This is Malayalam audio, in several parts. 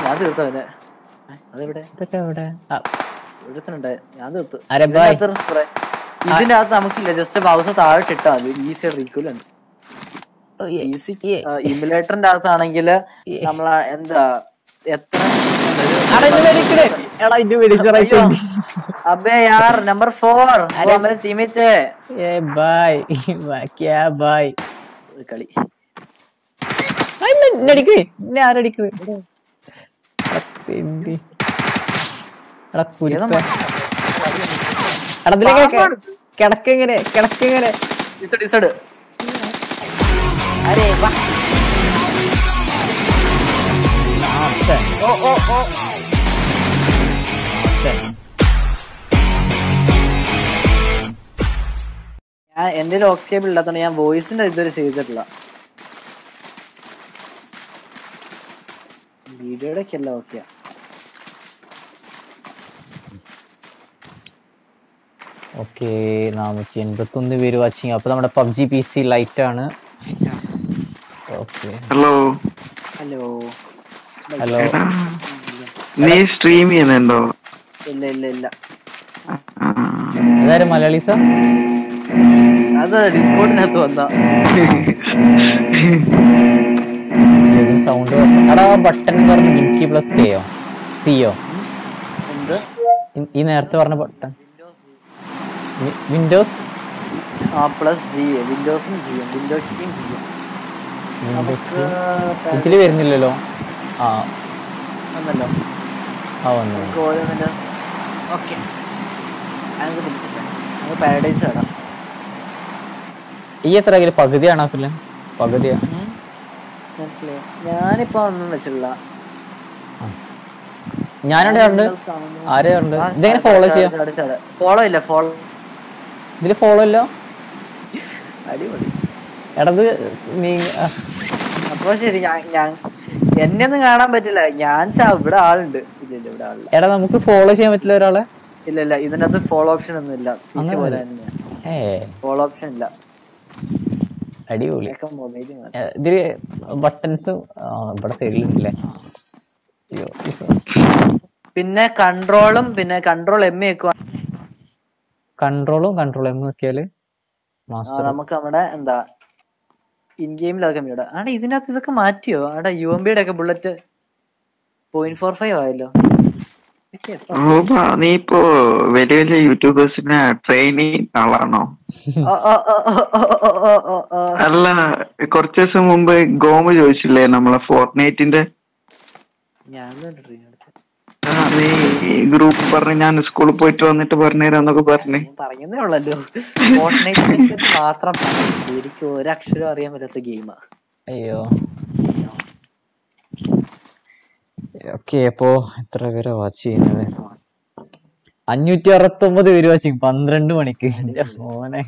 ഞാൻ തീർത്തു അവനെ ഏ, അതെവിടെ ഇതൊക്കെ എവിടെ ആ, ഒരുത്തനുണ്ട് ഞാൻ തീർത്തു അരെ ബൈ. ഇതിനകത്ത് spray. ഇതിന്റെ അകത്ത് നമുക്കില്ല ജസ്റ്റ് മൗസ് താഴെ ഇട്ടാ മതി ഈസി റീക്കൂലുണ്ട് ഓ, ഏ, ഈസി ഏ. ഇമുലേറ്ററിന്റെ അകത്താണെങ്കിൽ നമ്മള എന്താ എത്ര എടാ, ഇത് വെടിക്കണേ. എടാ ഇത് വെടിച്ചറൈറ്റ് അയ്യോ. അബേ യാർ നമ്പർ ഫോർ നമ്മുടെ ടീമേറ്റ് ഏ ബായ് ക്യാ ബായ് കളി അടിക്കേ എന്നെ ആരടിക്കേ തെണ്ടി എടാ കുരുപ്പ ഏതാ എടാ ഇതിലേക്ക് കിടക്കെങ്ങനെ കിടക്കെങ്ങനെ ഡിസൈഡ് ഡിസൈഡ് അരേ വാ ആ, ഛെ. ഓ ഓ ഓ ഛെ. ഞാൻ എന്റെ ലോക്ക് കേബിൾ ഇല്ലാത്തോണ്ട് ഞാൻ വോയിസിന്റെ ഇതുവരെ ചെയ്തിട്ടില്ല വീഡിയോയുടെ ഒക്കെ എല്ലാം ഓക്കെയാ ഓക്കെ നാനൂറ്റി എൺപത്തി ഒന്ന് പേര് വാച്ചിങ് അപ്പൊ നമ്മുടെ പബ്ജി പി സി ലൈറ്റ് ആണ് ഓക്കെ ഹലോ ഹലോ ഹലോ നീ സ്ട്രീം ചെയ്യുന്നുണ്ടോ ഇല്ല ഇല്ല ഇല്ല ആ. ഇതാരും മലയാളീസ അത് ഡിസ്കോഡിനകത്ത് വന്ന സൗണ്ട് എടാ ബട്ടൺ എന്ന് പറഞ്ഞ മിൻകി പ്ലസ് കെയോ സിയോ എന്ത് ഈ നേരത്തെ പറഞ്ഞ ബട്ടൺ വിൻഡോസ് ആ പ്ലസ് ജി വിൻഡോസും ജിയും വിൻഡോ കീയും ജിയും നമുക്ക് ഇതില് വരുന്നില്ലല്ലോ ആ വന്നല്ലോ ആ വന്നു നമുക്ക് ഓരോന്നിന്റെ ഓക്കെ നമുക്ക് പിടിച്ചിട്ട് നമുക്ക് പാരഡൈസ് വേണം ഈ എത്ര കയ്യില് പകുതിയാണോ പിന്നെ പകുതിയാ മനസ്സിലായോ ഞാനിപ്പോ ഒന്നും വെച്ചിട്ടില്ല ഞാനിവിടെ ഉണ്ട് ആരെ ഉണ്ട് ഇതെങ്ങനെ ഫോളോ ചെയ്യാം ഫോളോ ഇല്ല ഫോളോ ഇതില് ഫോളോ ഇല്ല അടിപൊളി എടത് നീ ആ, അപ്പൊ ശരി ഞാൻ ഞാൻ എന്നെ ഒന്നും കാണാൻ പറ്റില്ല ഞാൻ ചാ ഇവിടെ ആളുണ്ട് ഇല്ല ഇല്ല ഇവിടെ ആളില്ല എടാ നമുക്ക് ഫോളോ ചെയ്യാൻ പറ്റില്ല ഒരാളെ ഇല്ല ഇല്ല ഇതിനകത്ത് ഫോളോ ഓപ്ഷൻ ഒന്നും ഇല്ല പി സി അങ്ങനെ പോലെ ഇല്ല. തന്നെയാ ഏ ഫോളോ ഓപ്ഷൻ ഇല്ല അടിപൊളി ഇതൊക്കെ മൊബൈലിൽ ഏ, ഇതില് ബട്ടൺസ് ഇവിടെ സൈഡിലുണ്ടല്ലേ അയ്യോ ഈ സ- പിന്നെ കൺട്രോളും പിന്നെ കൺട്രോൾ എം ഒക്കെ കൺട്രോളും കൺട്രോൾ എം നോക്കിയാല് മാസ്റ്റർ നമുക്ക് നമ്മുടെ എന്താ ഇൻ ഗെയിമിലൊക്കെ ഇവിടെ ആണ് ഇതിനകത്ത് ഇതൊക്കെ മാറ്റിയോ അവിടെ യു എം ബിയുടെ ഒക്കെ ബുള്ളറ്റ് പോയിന്റ് ഫോർ ഫൈവ് ആയല്ലോ ഇതൊക്കെ എപ്പോ? റൂബ നീ ഇപ്പോ വലിയ വലിയ യൂട്യൂബേഴ്സിനെ ട്രെയിനിങ് ആളാണോ ഓ, ഓ, ഓ, ഓ, ഓ, ഓ, ഓ, ഓ. അല്ല കുറച്ച് ദിവസം മുമ്പ് ഗോമ ചോദിച്ചില്ലേ നമ്മളെ ഫോർട്ട്നൈറ്റിന്റെ ഞാൻ കണ്ടിട്ടില്ല ഇതിനകത്ത്. ആ, നീ ഗ്രൂപ്പ് പറഞ്ഞ് ഞാൻ സ്കൂളിൽ പോയിട്ട് വന്നിട്ട് പറഞ്ഞുതരാന്നൊക്കെ പറഞ്ഞ് ഞാൻ പറഞ്ഞതേ ഉള്ളല്ലോ ഫോർട്ട്നൈറ്റിനെ പറ്റി മാത്രം പറഞ്ഞു. എനിക്ക് ഒരക്ഷരം അറിയാൻ പറ്റാത്ത ഗെയിമാ അയ്യോ ഓക്കെ അപ്പോ എത്ര പേരാ വാച്ച് ചെയ്യുന്നത് അഞ്ഞൂറ്റി അറുപത്തി ഒമ്പത് പേര് വാച്ചിങ് പന്ത്രണ്ട് മണിക്ക് എന്റെ മോനെ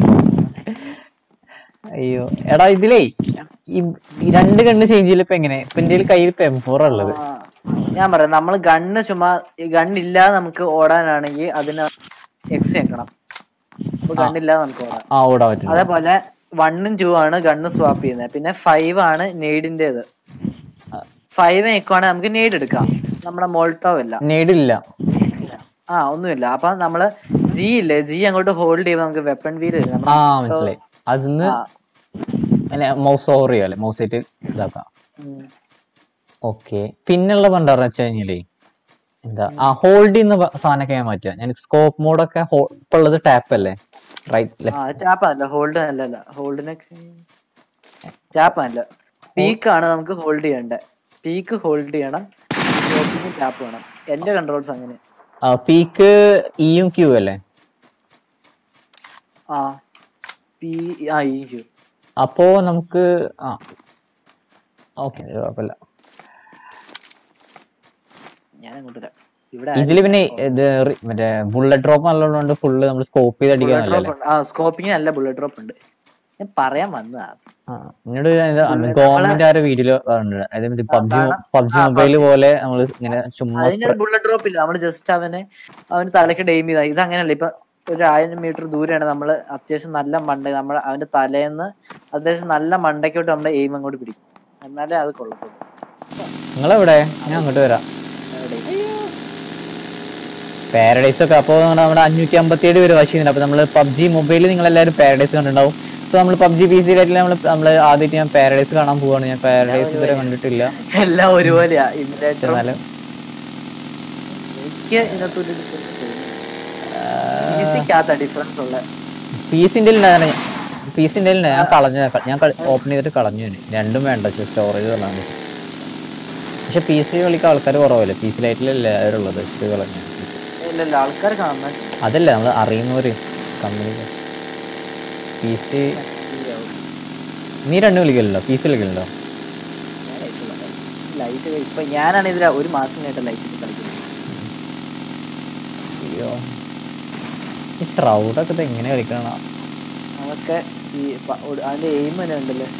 അയ്യോ എടാ ഇതിലേ ഈ ഈ രണ്ട് കണ്ണ് ചേഞ്ച് ചെയ്യല് ഇപ്പൊ എങ്ങനെ ഇപ്പൊ എന്റെ കയ്യിൽ ഇപ്പൊ എം ഫോർ ഉള്ളത് ആ, ഞാൻ പറയാം നമ്മൾ ഗണ്ണ് ചുമ്മാ ഗണ്ണില്ലാതെ നമുക്ക് ഓടാനാണെങ്കിൽ അതിന് എക്സ് വെക്കണം അപ്പൊ ഗണ്ണില്ലാതെ നമുക്ക് ഓടാം ആ ഓടാൻ പറ്റില്ല അതേപോലെ വണ്ണും ടു ആണ് ഗണ്ണ് സ്വാപ്പ് ചെയ്യുന്നത് പിന്നെ ഫൈവ് ആണ് നെയ്ഡിന്റേത് ഫൈവ് വെക്കുവാണെങ്കിൽ നമുക്ക് നെയ്ഡ് എടുക്കാം നമ്മുടെ മോൾട്ടോ അല്ല നേടില്ല ആ ഒന്നുമില്ല അപ്പൊ നമ്മള് ജി ഇല്ലേ ജി അങ്ങോട്ട് ഹോൾഡ് ചെയ്യുമ്പോൾ നമുക്ക് വെപ്പൺ വീൽ ആ മനസ്സിലായി അതിന്ന് മൗസ് ഓവർ ചെയ്യാം അല്ലെ മൗസ് ആയിട്ട് ഇതാക്കാം ഓക്കെ പിന്നുള്ള പണ്ടാറ് വെച്ച് കഴിഞ്ഞാലേ എന്താ ആ ഹോൾഡ് ചെയ്യുന്ന പ- സാധനമൊക്കെ ഞാൻ മാറ്റുക ഞാൻ സ്കോപ്പ് മോഡൊക്കെ ഇപ്പൊ ഉള്ളത് ടാപ്പ് അല്ലേ റൈറ്റ് ആ ടാപ്പ് അല്ല ഹോൾഡ് അല്ല അല്ല ഹോൾഡിനൊക്കെ ടാപ്പ് അല്ല പീക്ക് ആണ് നമുക്ക് ഹോൾഡ് ചെയ്യണ്ടേ പീക്ക് ഹോൾഡ് ചെയ്യണം ടാപ്പ് വേണം എന്റെ കൺട്രോൾസ് അങ്ങനെ പീക്ക് ഇയും ക്യൂ അല്ലേ ആ പി ആ ഈ ക്യൂ അപ്പോ നമുക്ക് ആ ഓക്കെ കുഴപ്പമില്ല ഞാൻ അങ്ങോട്ട് വരാം ഇവിടെ ഇതില് പിന്നെ ഇത് റി- മറ്റേ ബുള്ളറ്റ് ഡ്രോപ്പ് നല്ലോണം ഫുള്ള് നമ്മൾ സ്കോപ്പ് ചെയ്ത് ബുള്ളറ്റ് അടിക്കാനല്ലേ ഡ്രോപ്പ് ഉണ്ട് ആ സ്കോപ്പിങ് നല്ല ബുള്ളറ്റ് ഡ്രോപ്പ് ഉണ്ട് ഞാൻ പറയാൻ വന്നതാ ആ, എന്നോട് ഗവൺമെന്റ് ആരോ വീഡിയോ അതായത് പബ്ജി പബ്ജി മൊബൈൽ പോലെ നമ്മൾ ഇങ്ങനെ ചുമ്മാ അതിന് ബുള്ളറ്റ് ഡ്രോപ്പ് ഇല്ല നമ്മൾ ജസ്റ്റ് അവനെ അവന് തലക്ക് ഡെയിം ചെയ്താ ഇത് അങ്ങനെയല്ല ഇപ്പൊ ഒരു ആയിരം മീറ്റർ ദൂരെയാണ് നമ്മൾ അത്യാവശ്യം നല്ല മണ്ട നമ്മൾ അവന്റെ തലേന്ന് അത്യാവശ്യം നല്ല മണ്ടയ്ക്കോട്ട് നമ്മുടെ എയിം അങ്ങോട്ട് പിടിക്കും എന്നാലേ അത് കൊള്ളത്തുള്ളൂ നിങ്ങളെവിടെ ഞാൻ അങ്ങോട്ട് വരാം പാരഡൈസ് ഒക്കെ അപ്പോൾ നമ്മുടെ അഞ്ഞൂറ്റി അമ്പത്തി ഏഴ് പേര് വാശിയുണ്ട് അപ്പോൾ നമ്മൾ പബ്ജി മൊബൈലിൽ നിങ്ങൾ എല്ലാവരും പാരഡൈസ് കണ്ടിട്ടുണ്ടാവും സോ നമ്മൾ പബ്ജി പി സിയിലായിട്ട് നമ്മൾ നമ്മൾ ആദ്യമായിട്ട് ഞാൻ പാരഡൈസ് കാണാൻ പോവാണ് ഞാൻ പാരഡൈസ് ഇതുവരെ കണ്ടിട്ടില്ല എല്ലാം ഒരുപോലെയാ പക്ഷെ ഇമിറ്റേറ്റർ എന്നാലും എനിക്ക് ഇതിനകത്തൊരു ഈസിക്കകത്ത ഡിഫറൻസ് ഉള്ള പി സിൻ്റെ പി സിൻ്റെ ഞാൻ കളഞ്ഞു ഞാൻ ഓപ്പൺ ചെയ്തിട്ട് കളഞ്ഞു ഞാൻ രണ്ടും വേണ്ട സ്റ്റോറേജ് കളഞ്ഞു പക്ഷെ പി സി കളിക്കാൻ ആൾക്കാർ കുറവല്ലേ പി സി ലൈറ്റിലല്ലേ അവരുള്ളത് ഇത് കളഞ്ഞു ഇല്ലല്ല ആൾക്കാർ കാണുന്ന അതല്ല നമ്മൾ അറിയുന്നവര് കമ്പനി പി സി നീ രണ്ട് കളിക്കലുണ്ടോ പി സി കളിക്കലുണ്ടോ ലൈറ്റ് ഇപ്പൊ ഞാനാണ് ഇതില ഒരു മാസം കഴിഞ്ഞിട്ട് ലൈറ്റ് കളിക്കുന്നത് അയ്യോ ഈ ഷ്രൗഡൊക്കെ ഇത് എങ്ങനെ കളിക്കണ അതൊക്കെ ചീ- പ- ഒട്- അതിന്റെ എയിം തന്നെ ഉണ്ടല്ലേ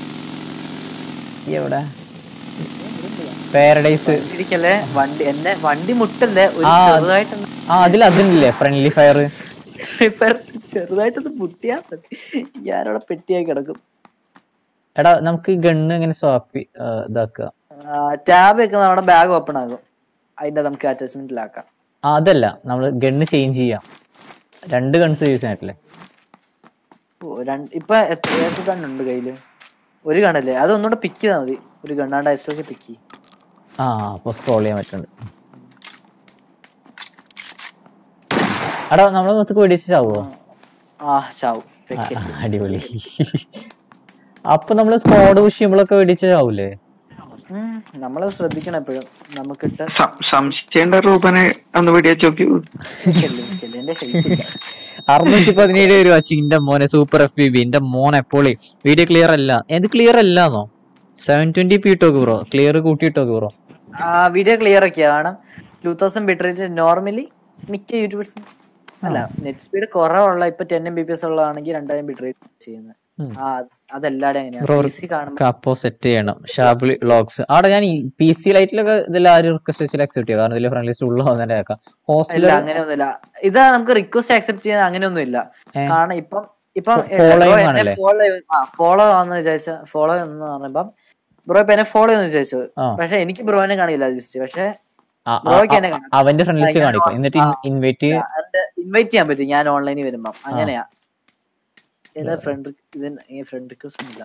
ഈ എവിടെ പാരഡൈസ് ഇരിക്കല്ലേ വണ്ടി എന്നെ വണ്ടി മുട്ടല്ലേ ഒരു ആ. ചെറുതായിട്ടൊന്ന് ആ അതിൽ അതില്ലേ ഫ്രണ്ട്ലി ഫയർ ഇപ്പൊ ചെറുതായിട്ടൊന്ന് മുട്ടിയാ മതി ഞാനവിടെ പെട്ടിയായി കിടക്കും എടാ നമുക്ക് ഈ ഗണ്ണ് എങ്ങനെ സ്വാപ്പ് ഇതാക്കുക ടാബ് ഒക്കെ നമ്മുടെ ബാഗ് ഓപ്പൺ ആകും അതിന്റെ നമുക്ക് അറ്റാച്ച്മെന്റിലാക്കാം ആ അതല്ല നമ്മൾ ഗണ്ണ് ചേഞ്ച് ചെയ്യാം രണ്ട് ഗൺസ് യൂസ് ചെയ്യാനിട്ടില്ലേ ഓ, രണ്ട് ഇപ്പൊ എത്ര ഏതൊക്കെ ഗണ്ണുണ്ട് കയ്യില് ഒരു ഗണ്ണല്ലേ അത് ഒന്നുകൂടെ പിക്ക് ചെയ്താൽ മതി ഒരു ഗണ്ണാണ്ട് ഐസൊക്കെ പിക്ക് ആ അപ്പൊ സ്ക്രോൾ ചെയ്യാൻ പറ്റുന്നുണ്ട് എടാ നമ്മളെ മൊത്തക്ക് വെടിച്ച് ചാവോ ആ ചാവും ആ, ആ, അടിപൊളി അപ്പൊ നമ്മള് സ്ക്വാഡ് പുഷ് ചെയ്യുമ്പോഴൊക്കെ വെടിച്ച് ചാവൂലേ ഉം, നമ്മള് ശ്രദ്ധിക്കണം എപ്പോഴും നമുക്കിട്ട് സം- സംശയിച്ചേണ്ട റൂപനെ ഒന്ന് വെടിവെച്ച് നോക്കി ചെല്ലും, ചെല്ലും. എന്റെ ഹെൽത്ത് അറുന്നൂറ്റി പതിനേഴ് പേര് വാച്ച് എന്റെ മോനെ സൂപ്പർ എഫ് ബി ബി എന്റെ മോൻ എപ്പോളി വീഡിയോ ക്ലിയർ അല്ല എന്ത് ക്ലിയർ അല്ലാന്നോ സെവൻ ട്വന്റി പി ഇട്ടോക്ക് ബ്രോ ക്ലിയർ കൂട്ടിയിട്ടോക്ക് ബ്രോ ആ വീഡിയോ ക്ലിയർ ഒക്കെയാ കാരണം two thousand bit rate normally മിക്ക യൂട്യൂബേഴ്സും അല്ല നെറ്റ് സ്പീഡ് കുറവുള്ള ഇപ്പൊ ten M B P S ഉള്ളതാണെങ്കിൽ രണ്ടായിരം ബിറ്റ് റേറ്റ് ചെയ്യുന്നത് ഉം. ആ അതെല്ലാടെ അങ്ങനെയാണ് Bro, പി സി കാണുമ്പോൾ അപ്പോ സെറ്റ് ചെയ്യണം ഷാബിളി വ്ളോഗ്സ് അവിടെ ഞാൻ പി സി ലൈറ്റിലൊക്കെ ഇതിൽ ആരും റിക്വസ്റ്റ് വെച്ചാൽ അക്സെപ്റ്റ് ചെയ്യാം കാരണം ഇതിൽ ഫ്രണ്ട്ലി ഉള്ള തന്നെ ആക്കാം ഇല്ല ഹോസ്റ്റലിൽ അങ്ങനെയൊന്നുമില്ല ഇത് നമുക്ക് റിക്വസ്റ്റ് ആക്സെപ്റ്റ് ചെയ്യാൻ അങ്ങനെയൊന്നും ഇല്ല ഏ. കാരണം ഇപ്പം ഇപ്പം Follow ആണല്ലേ? ഫോളോ ഫോളോ ആന്ന് വിചാരിച്ച ഫോളോ എന്ന് പറയുമ്പം ബ്രോ ഇപ്പൊ എന്നെ ഫോളോ എന്ന് വിചാരിച്ചു ആ. പക്ഷെ എനിക്ക് ബ്രോനെ കാണില്ല ലിസ്റ്റ് പക്ഷെ ആ, ആ, ബ്രോയ്ക്ക് ആ, എന്നെ കാണാം. അവന്റെ ഫ്രണ്ട് ലിസ്റ്റ് ആ, ഞാൻ കാണിക്കും എന്നിട്ട് ആ. ഇൻവൈറ്റ് ഇൻവൈറ്റ് ചെയ്യാൻ പറ്റും ഞാൻ ഓൺലൈനിൽ വരുമ്പം അങ്ങനെയാ ഏതാ ഫ്രണ്ട് ഇത് ഫ്രണ്ട് റിക്വസ്റ്റ് ഇല്ല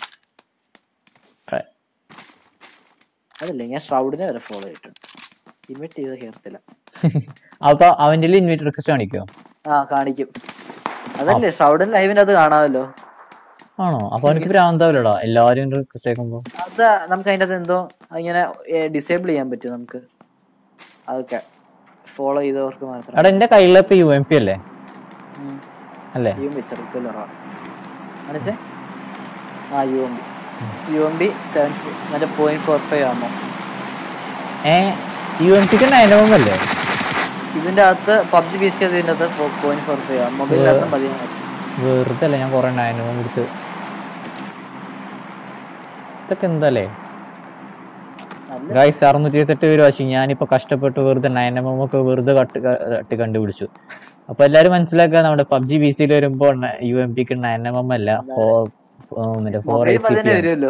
അതല്ലേ ഞാൻ ഷ്രൗഡിനെ വരെ ഫോളോ ചെയ്തിട്ടുണ്ട് ഇൻവൈറ്റ് ചെയ്ത കേർത്തില്ല അപ്പൊ അവന്റെ ഇൻവൈറ്റ് റിക്വസ്റ്റ് കാണിക്കോ ആ കാണിക്കും അതല്ലേ ഷ്രൗഡിൻ ലൈവിന്റെ അത് കാണാമല്ലോ ആണോ അപ്പൊ അവനക്ക് ഭ്രാന്താവില്ലടാ എല്ലാരും റിക്വസ്റ്റ് അയക്കുമ്പോ അത് നമുക്ക് അതിന്റെ അകത്ത് എന്തോ ഇങ്ങനെ ഡിസേബിൾ ചെയ്യാൻ പറ്റും നമുക്ക് അതൊക്കെ ഫോളോ ചെയ്തവർക്ക് മാത്രം എടാ എന്റെ കയ്യിലെ ഇപ്പൊ യു എം പി അല്ലേ അല്ലേ യു എം ബി ചെറുക്കല്ലോ മനസ്സേ ആ U M B U M B seven മറ്റേ പോയിന്റ് ഫോർ ഫൈവ് ആകുമ്പോൾ ഏ യു എം പിക്ക് നയനവും അല്ലേ ഇതിന്റെ അകത്ത് പബ്ജി ബി സി അതിന്റെ അകത്ത് പോയിന്റ് ഫോർ ഫൈവ് ആണ് മൊബൈലിനകത്ത് മതിയാണ് വെറുതെ അല്ലേ ഞാൻ കൊറേ നയനവും കൊടുത്ത് ഇതൊക്കെ എന്താല്ലേ നല്ല ഗൈസ് അറുന്നൂറ്റി ഇരുപത്തെട്ട് പേര് വാശി ഞാനിപ്പോ കഷ്ടപ്പെട്ട് വെറുതെ നയനമം ഒക്കെ വെറുതെ കട്ട് കട്ട് കണ്ടുപിടിച്ചു അപ്പൊ എല്ലാരും മനസ്സിലാക്കുക നമ്മുടെ പബ്ജി ബി സിയിൽ വരുമ്പോ യു എം പിക്ക് നയനമം അല്ല ഫോ- ഓ, മറ്റേ ഫോർ മൊബൈൽ തന്നെ വരുമല്ലോ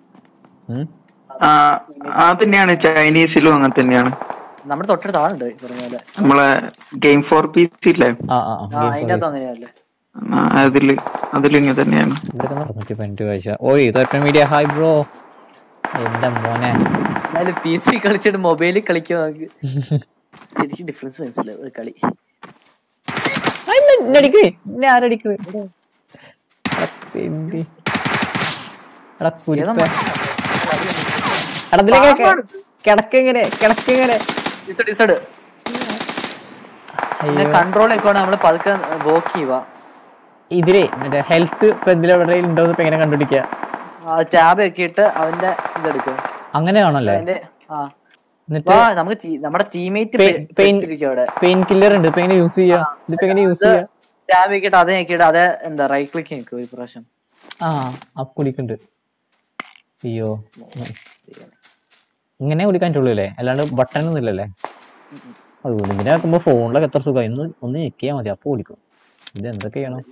ആ അത് തന്നെയാണ് ചൈനീസിലും അങ്ങനെ തന്നെയാണ് നമ്മുടെ തൊട്ടടുത്ത് ആളുണ്ട് ഈ പറഞ്ഞ പോലെ നമ്മളെ ഗെയിം ഫോർ പി സി ഇല്ലേ ആ ആ ആ. ആ അതിന്റെ അകത്ത് അങ്ങനെയല്ലേ ആ, അതില് അതിലിങ്ങനെ തന്നെയാണ് ഇവിടെയൊക്കെ അറുന്നൂറ്റി പതിനെട്ട് കാഴ്ച ഓയ് തൊട്ട മീഡിയ ഹായ് ബ്രോ എന്റെ മോനെ എന്നാലും പി സി കളിച്ചിട്ട് മൊബൈലിൽ കളിക്കാൻ നമുക്ക് ശരിക്കും ഡിഫറൻസ് മനസ്സിലാവും ഒരു കളി അടിക്കേ എന്നെ ആരടിക്കേ എടാ കുരിപ്പ എടാ ഇതിലേക്ക് കിടക്കെങ്ങനെ കിടക്കെങ്ങനെ ഡിസൈഡ് ഡിസൈഡ് പിന്നെ കൺട്രോൾ ഒക്കെ നമ്മൾ പതുക്കെ വോക്ക് ചെയ്യുക ഇതിലേ മറ്റേ ഹെൽത്ത് ഇപ്പൊ ഇതിലെവിടെ ഉണ്ടോന്ന് ഇപ്പൊ എങ്ങനെ കണ്ടുപിടിക്കുക ടാബ് ഒക്കെ ഇട്ട് അവന്റെ ഇതെടുക്കുക അങ്ങനെയാണല്ലേ അതിന്റെ ആ എന്നിട്ട് വാ, നമുക്ക് ടീ- നമ്മുടെ ടീമേറ്റ് Pain- pain- അവിടെ പെയിൻ കില്ലർ ഉണ്ട് ഇപ്പൊ എങ്ങനെ യൂസ് ചെയ്യാ ഇതിപ്പോ എങ്ങനെ യൂസ് ചെയ്യാ ടാബ് ഒക്കെ ഇട്ട് അതേ ഒക്കെ ഇട്ട് അതേ എന്താ റൈറ്റ് ക്ലിക്ക് നിൽക്കും ഒരു പ്രാവശ്യം ആ അപ്പ് കുടിക്കുന്നുണ്ട് അയ്യോ ഇങ്ങനെ കുടിക്കാൻ പറ്റുള്ളൂ അല്ലേ അല്ലാണ്ട് ബട്ടൺ ഒന്നും ഇല്ലല്ലേ അത് ഇങ്ങനെ ആക്കുമ്പോ ഫോണിലൊക്കെ എത്ര സുഖം ഒന്ന് ഒന്ന് ഞെക്കിയാ മതി അപ്പൊ കുടിക്കും ഇത് എന്തൊക്കെ ചെയ്യണം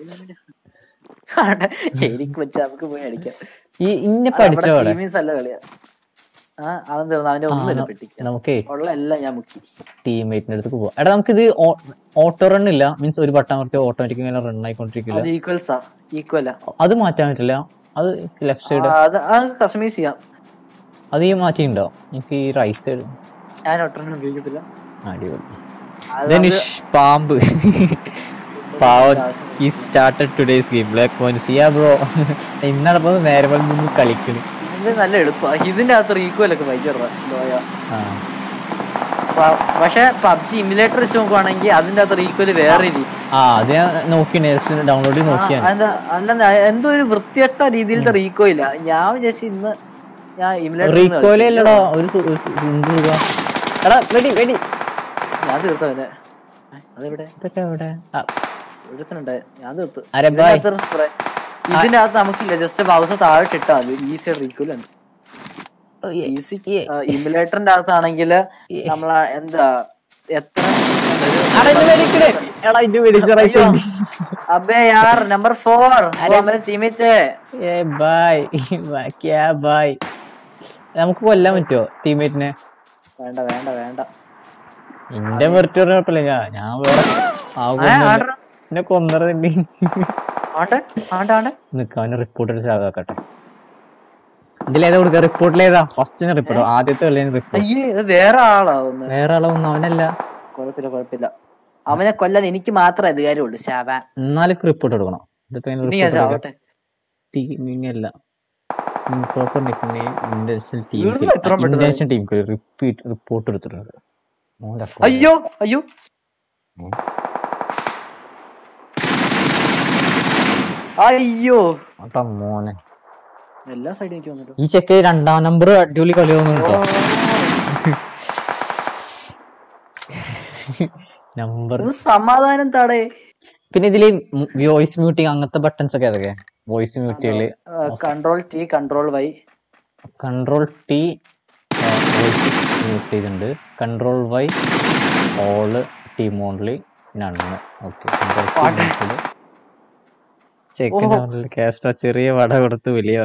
എനിക്ക് പറ്റുക നമുക്ക് പോയി അടിക്കാം ഈ ഇന്നെ പഠിച്ച പോലെ ടീമീസ് അല്ല കളിയാ ആ അവൻ തീർന്നു അവന്റെ ഒന്നുമില്ല പെട്ടിക്ക നമുക്കേ ഉള്ള എല്ലാം ഞാൻ മുക്കി ടീംമേറ്റിന്റെ അടുത്ത് പോവാം എടാ നമുക്കിത് ഓട്ടോ റൺ ഇല്ല മീൻസ് ഒരു ബട്ടൺ മറിച്ച് ഓട്ടോമാറ്റിക് ഇങ്ങനെ റൺ ആയിക്കൊണ്ടിരിക്കില്ല അത് ഈക്വൽസാ ഈക്വലാ അത് മാറ്റാൻ പറ്റില്ല അത് ലെഫ്റ്റ് സൈഡ് അത് അത് കസ്റ്റമൈസ് ചെയ്യാം അത് ഈ മാറ്റിണ്ടോ എനിക്ക് ഈ റൈറ്റ് സൈഡ് ഞാൻ ഒട്ടൊന്നും ഉപയോഗിക്കത്തില്ല അടിപൊളി അത് ധനുഷ് പാമ്പ് പാവം ഈ started today's game black point yeah bro ഇന്നടപ്പം നേരെ പോലെ നിന്ന് കളിക്കുന്നു ഇത് നല്ല എളുപ്പമാണ് ഇതിന്റെ അകത്ത് ഈക്വൽ ഒക്കെ ഭയങ്കര ലോയ ആ പക്ഷെ പബ്ജി ഇമുലേറ്റർ വെച്ച് നോക്കുവാണെങ്കിൽ അതിന്റെ അകത്ത് ഈക്വൽ വേറെ രീതി ആ അത് ഞാൻ നോക്കി ഡൗൺലോഡ് ചെയ്ത് നോക്കിയാണ് അതെന്താ അല്ല എന്തോ ഒരു വൃത്തിയട്ട രീതിയിലത്തെ റീക്കോ ഇല്ല ഞാൻ വിചാരിച്ചു ഇന്ന് ഞാൻ ഇമുലേറ്റർ റീകോയിലേ അല്ലടാ ഒരു സു- ഒരു സു- എന്ത് സുഖാ. എടാ വെടി വെടി ഞാൻ തീർത്തവനെ അതെവിടെ ഇതൊക്കെ എവിടെ ആ, ഒരുത്തനുണ്ട് ഞാൻ തീർത്തു അരെ ഇതിന്റെ bye. അകത്ത് spray. ഇതിന്റെ അകത്ത് നമുക്കില്ല ജസ്റ്റ് മൗസ് താഴോട്ട് ഇട്ടാ മതി ഈസി റീക്വൽ ഉണ്ട് ഓ, ഏ, ഈസി ഏ. ഇമുലേറ്ററിന്റെ അകത്താണെങ്കിൽ നമ്മള എന്താ എത്ര എടാ, ഇത് വെടിക്കണേ. എടാ ഇത് വെടിച്ച right അയ്യോ. ഉണ്ട്. അബേ യാർ നമ്പർ ഫോർ നമ്മുടെ ടീമേറ്റ് ഏ ബൈ ക്യാ ബൈ നമുക്ക് കൊല്ലാൻ പറ്റുമോ ടീമേറ്റിനെ വേണ്ട വേണ്ട വേണ്ട എന്റെ മെറിറ്റ് കുഴപ്പമില്ല ഞാൻ ഞാൻ വേറെ ആ, ആവുന്നില്ല ആട്ര. എന്നെ കൊന്നറ തന്നെ ആണ്ടെ ആണ്ടെ ആണ്ടെ നിക്കാന് റിപ്പോർട്ട് അടിച്ച് ആകാക്കട്ടെ ഇതിലേതാ കൊടുക്ക റിപ്പോർട്ടിലേതാ ഫസ്റ്റ് റിപ്പോർട്ട് ആദ്യത്തെ കളിയാണ് റിപ്പോർട്ട് അയ്യേ ഇത് വേറെ ആളാ ഒന്ന് വേറെ ആളൊന്നും അവനല്ല കുഴപ്പമില്ല കുഴപ്പമില്ല അവനെ കൊല്ലാൻ എനിക്ക് മാത്രമേ അധികാരമുള്ളൂ ശാബ എന്നാലും റിപ്പോർട്ട് എടുക്കണം ഇതിപ്പോ ഇനി ഞാൻ ചാവട്ടെ ടീമിങ്ങല്ല പ്രോപ്പർ നിൽക്കുന്ന ഇന്റൻഷൻ ടീം വീടിന് എത്ര പെട്ടെന്ന് ഇന്റൻഷൻ ടീം റിപ്പീറ്റ് റിപ്പോർട്ട് എടുത്തിട്ടുണ്ട് മോന്റെ phone. അയ്യോ അയ്യോ ഉം. അയ്യോ അതാ മോനെ എല്ലാ സൈഡും എനിക്ക് വന്നിട്ടു ഈ ചെക്ക് രണ്ടാം നമ്പർ അടിപൊളി കളി തോന്നുന്നുണ്ടോ നമ്പർ ഇത് സമാധാനം താടേ പിന്നെ ഇതില് വോയിസ് മ്യൂട്ടിങ് അങ്ങനത്തെ ബട്ടൺസ് ഒക്കെ അതൊക്കെ വോയിസ് മ്യൂട്ടികള് control T control Y control T voice mute ചെയ്തിട്ടുണ്ട് control Y all team only നണ്ണ് ഓക്കെ കൺട്രോൾ ചെക്ക് കാസ്റ്റോ ചെറിയ വട കൊടുത്ത് വലിയ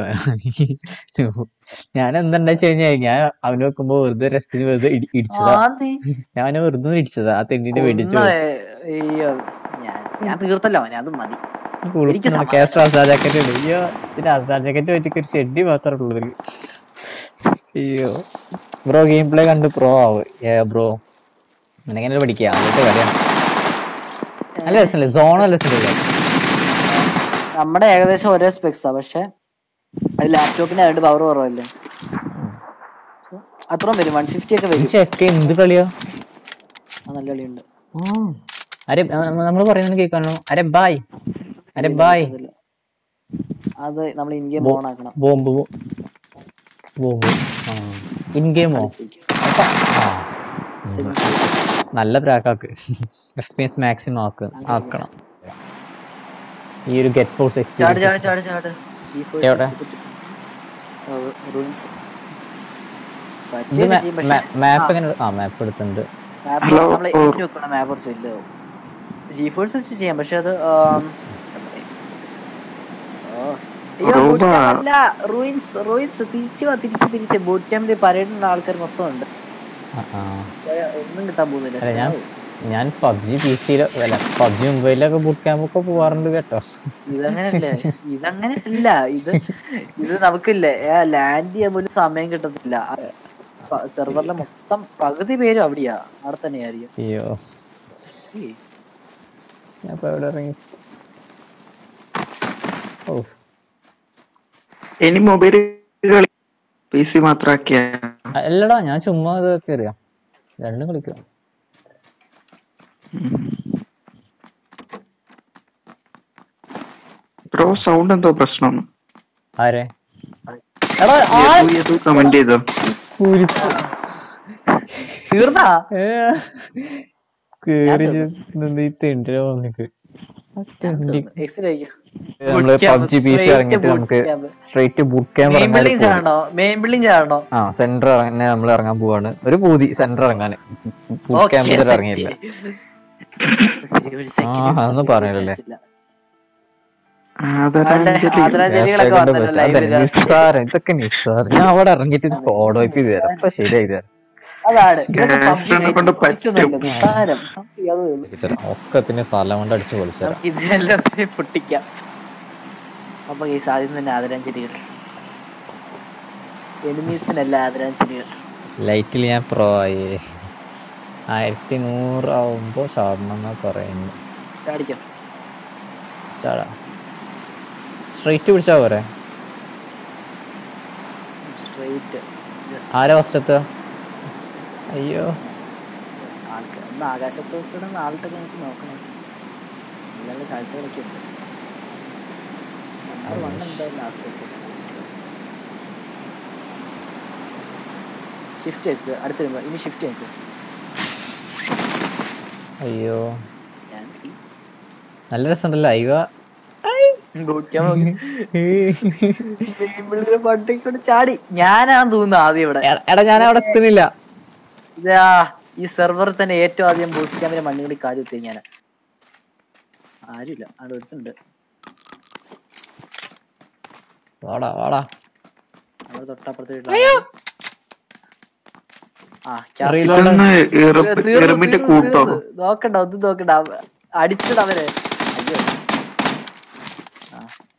ഞാൻ എന്തെന്താ വെച്ച് കഴിഞ്ഞാൽ ഞാൻ അവന് വെക്കുമ്പോ വെറുതെ രസത്തിന് വെറുതെ ഇടി- ഇടിച്ചതാ ആന്തി ഞാൻ അവനെ വെറുതെ ഒന്ന് ഇടിച്ചതാ ആ തെണ്ടിനെ വെടിച്ചു കൊന്ന, അയ്യോ ഞാൻ ഞാൻ തീർത്തല്ലോ അവനെ അത് മതി എനിക്ക് സമാധാനം. കാസ്റ്റർ അസാ ജാക്കറ്റ് ഇടും അയ്യോ ഇതിന് അസാ ജാക്കറ്റ് പറ്റിക്ക് ഒരു ചെടി മാത്രമേ ഉള്ളൂ ഇതില് അയ്യോ ബ്രോ ഗെയിം പ്ലേ കണ്ട് പ്രോ ആവ് ഏ ബ്രോ നിനക്കെന്നെ പഠിക്കുക അങ്ങനത്തെ കളിയാണ് നല്ല രസമല്ലേ സോണ രസമല്ലേ നമ്മുടെ ഏകദേശം ഒരേ സ്പെക്സാ പക്ഷെ അത് ലാപ്ടോപ്പിന് ആയിട്ട് പവർ കുറവല്ലേ So, അത്രയും വരും വൺ ഫിഫ്റ്റി ഒക്കെ ഈ വരും ചെക്ക എന്ത് കളിയാ ആ, നല്ല കളിയുണ്ട് ആ. അരെ നമ്മൾ പറയുന്നത് കേൾക്കാനോ അരെ ബായ് അരെ ബായ് അതില്ല. അത് നമ്മൾ ഇൻ ഗെയിം ഓൺ ആക്കണം ബോംബ് ബോംബ് ആ ഇൻ ഗെയിമോ നല്ല പ്രാക്കാക്ക് എഫ് പി എസ് മാക്സിമം ആക്ക് ആക്കണം ഈ ഒരു ഗെറ്റ് ഫോഴ്സ് ചാട് എക്സ്പീരിയൻസ് ചാട് ചാട് ചാട് G4 എവിടെ? ആ, ruins. ഇത് പറ്റിയൊക്കെ ചെയ്യും, പക്ഷെ മാപ്പ് എങ്ങനെ ആ മാപ്പ് എടുത്തിട്ടുണ്ട് map Hello, നമ്മളെ oh. എഴുതി വെക്കണം മാപ്പ് കുറച്ച് വലുതാവും ജി ഫോഴ്സ് വെച്ച് ചെയ്യാം പക്ഷെ അത് ആം, ഓ. അയ്യോ Roba. boot camp അല്ല റൂയിൻസ് റൂയിൻസ് തിരിച്ചു വാ തിരിച്ച് തിരിച്ച് ബൂട്ട് ക്യാമ്പിൽ പരേഡുള്ള ആൾക്കാർ മൊത്തം ഉണ്ട് ആ, ആ. ഏ, ഒന്നും കിട്ടാൻ പോകുന്നില്ല അല്ല ഞാൻ ചാവും. ഞാൻ പബ്ജി പി സിയിലോ അല്ല പബ്ജി മൊബൈലിലൊക്കെ ബൂട്ട് ക്യാമ്പൊക്കെ പോവാറുണ്ട് കേട്ടോ ഇതങ്ങനല്ലേ ഇതങ്ങനെയല്ല ഇത് ഇത് നമുക്കില്ലേ ലാൻഡ് ചെയ്യാൻ പോലും സമയം കിട്ടത്തില്ല സെർവറിലെ മൊത്തം പകുതി പേരും അവിടെയാ അവിടെ തന്നെയായിരിക്കും അയ്യോ ഏയ്, ഞാൻ ഇപ്പൊ എവിടെ ഇറങ്ങി ഓ ഇനി മൊബൈൽ കളി പി സി മാത്രമാക്കിയ അല്ലടാ ഞാൻ ചുമ്മാ ഇതൊക്കെ അറിയാം രണ്ടും കളിക്കാം ബ്രോ സൗണ്ട് എന്തോ പ്രശ്നമാണ് ആരെ എടാ ആ കമന്റ് ചെയ്തോ കുരിപ്പ്. തീർന്നാ ഏ, കേറി നിന്ന് ഈ തെണ്ടിനെ വന്നിക്ക് ആ തെണ്ടി എക്സിലേക്ക് നമ്മള് പബ്ജി പി സി ഇറങ്ങിയിട്ട് നമുക്ക് സ്ട്രേറ്റ് ബുക്ക് ക്യാമ്പ് മെയിൻ ഇറങ്ങാൻ ബിൽഡിംഗ് ചാടണോ മെയിൻ ബിൽഡിംഗ് ചാടണോ ആ സെന്റർ ഇറങ്ങാൻ നമ്മൾ ഇറങ്ങാൻ പോവാണ് ഒരു പൂതി സെന്റർ ഇറങ്ങാന് ബുക്ക് Okay, ക്യാമ്പ് set. ഇറങ്ങിയില്ല ശരി, ഒരു second, ആ, ഒരു അതൊന്നും second, പറഞ്ഞില്ലല്ലേ? വിചാരിച്ചില്ല. ആദരാഞ്ജലി ആദരാഞ്ജലികളൊക്കെ വന്നല്ലോ ലൈവില് നിസ്സാരം ഇതൊക്കെ നിസ്സാരം ഞാൻ അവിടെ ഇറങ്ങിയിട്ട് ഒരു സ്കോഡ് വൈപ്പ് ചെയ്ത് തരാം അപ്പൊ ശരിയായി തരാം അതാണ് ഇതൊക്കെ Gas PUBG നെ കൊണ്ട് പഠിക്കുന്നുണ്ട്. നിസ്സാരം. സംഗതി അതേ ഉള്ളൂ. തരാം ഒക്കത്തിന് സ്ഥലം കൊണ്ട് അടിച്ച് പൊളിച്ചു തരാം നമുക്ക് ഇതിനെല്ലാത്തിനെയും പൊട്ടിക്കാം അപ്പൊ ഈ ആദ്യം തന്നെ ആദരാഞ്ജലികൾ എനിമീസിനല്ല ആദരാഞ്ജലികൾ ലൈറ്റിൽ ഞാൻ പ്രോ ആയി ആയിരത്തി നൂറാവുമ്പോ ചാടണം എന്നാ പറയുന്നു ചാടിക്കാം ചാടാ സ്ട്രൈറ്റ് പിടിച്ചാ പോരെ സ്ട്രൈറ്റ് ആരാ ഫസ്റ്റത്ത് അയ്യോ ആൾക്കാർ ഒന്ന് ആകാശത്തോട്ട് ആൾട്ടൊക്കെ നമുക്ക് നോക്കണം അല്ലാണ്ട് കാഴ്ചകളൊക്കെ ഉണ്ട് നമ്പർ വൺ എന്തായാലും ലാസ്റ്റ് ഷിഫ്റ്റ് ആക്കുക അടുത്ത് വരുമ്പോ ഇനി ഷിഫ്റ്റ് ആക്കുക അയ്യോ ഞാൻ നല്ല രസമുണ്ടല്ലോ അയ്യോ പട്ടിക്കൊണ്ട് ചാടി ഞാനാന്ന് തോന്നുന്നു ആദ്യം ഇവിടെ എടാ എടാ, ഞാൻ അവിടെ എത്തുന്നില്ല ഇതാ ഈ സെർവറിൽ തന്നെ ഏറ്റവും ആദ്യം ബൂട്ട് ക്യാമ്പിന്റെ മണ്ണും കൂടി കാര്യം എത്തി ഞാൻ ആരുമില്ല അവിടെ ഒരുത്തുണ്ട് വാടാ വാടാ അവിടെ തൊട്ടപ്പുറത്തെ വീട്ടിലാണ് ആ ക്യാഷ് അറിയില്ല. ഇതൊന്ന് തീർന്നു, എറുമ്പിന്റെ തീർന്നു, കൂട്ടോ തീർന്നു. നോക്കണ്ട ഒന്നും നോക്കണ്ട അവ- അടിച്ചത് അവര് അയ്യോ ആ.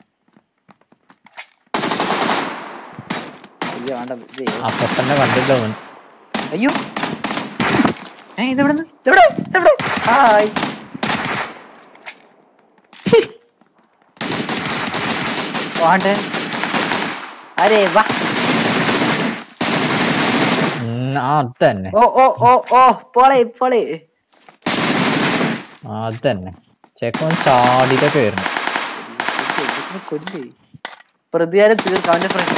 അയ്യോ വേണ്ട ഇത് ചെയ്യ്. അപ്പൊ തന്നെ കണ്ടില്ല അവൻ അയ്യോ ഏ ഇതെവിടെ ഇതെവിടെ ഇതെവിടെ ഹായ് വാണ്ടേ അരേ വാ ഉം, ആ അത് തന്നെ ഓ ഓ ഓ ഓ പോളെ പോളെ ആ, അത് തന്നെ ചെക്കൻ ചാടിയിട്ടൊക്കെ വരുന്നു കൊല്ലേ പ്രതികാരം തീർക്കാം അവന്റെ ഫ്രണ്ട്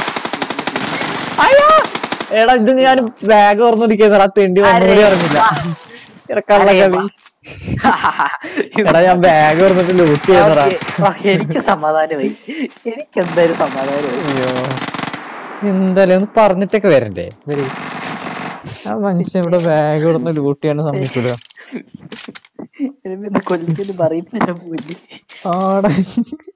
എടാ ഇത് ഞാൻ ബാഗ് തുറന്നിരിക്കുന്ന തെണ്ടി വന്നുകൂടി അറിഞ്ഞില്ല എടാ കള്ളക്കളി എടാ ഞാൻ ബാഗ് തുറന്നിട്ട് ലൂട്ട് ചെയ്യുന്നടാ എനിക്ക് സമാധാനമായി എനിക്ക് എന്തായാലും സമാധാനമായി അയ്യോ എന്തായാലും ഒന്ന് പറഞ്ഞിട്ടൊക്കെ വരണ്ടേ ഇവര് ആ മനുഷ്യൻ ഇവിടെ ബാഗ് തുറന്ന് ലൂട്ട് ചെയ്യാൻ സമ്മതിക്കൂല കൊല്ലിന് പറയുന്നില്ല പോയി ആടെ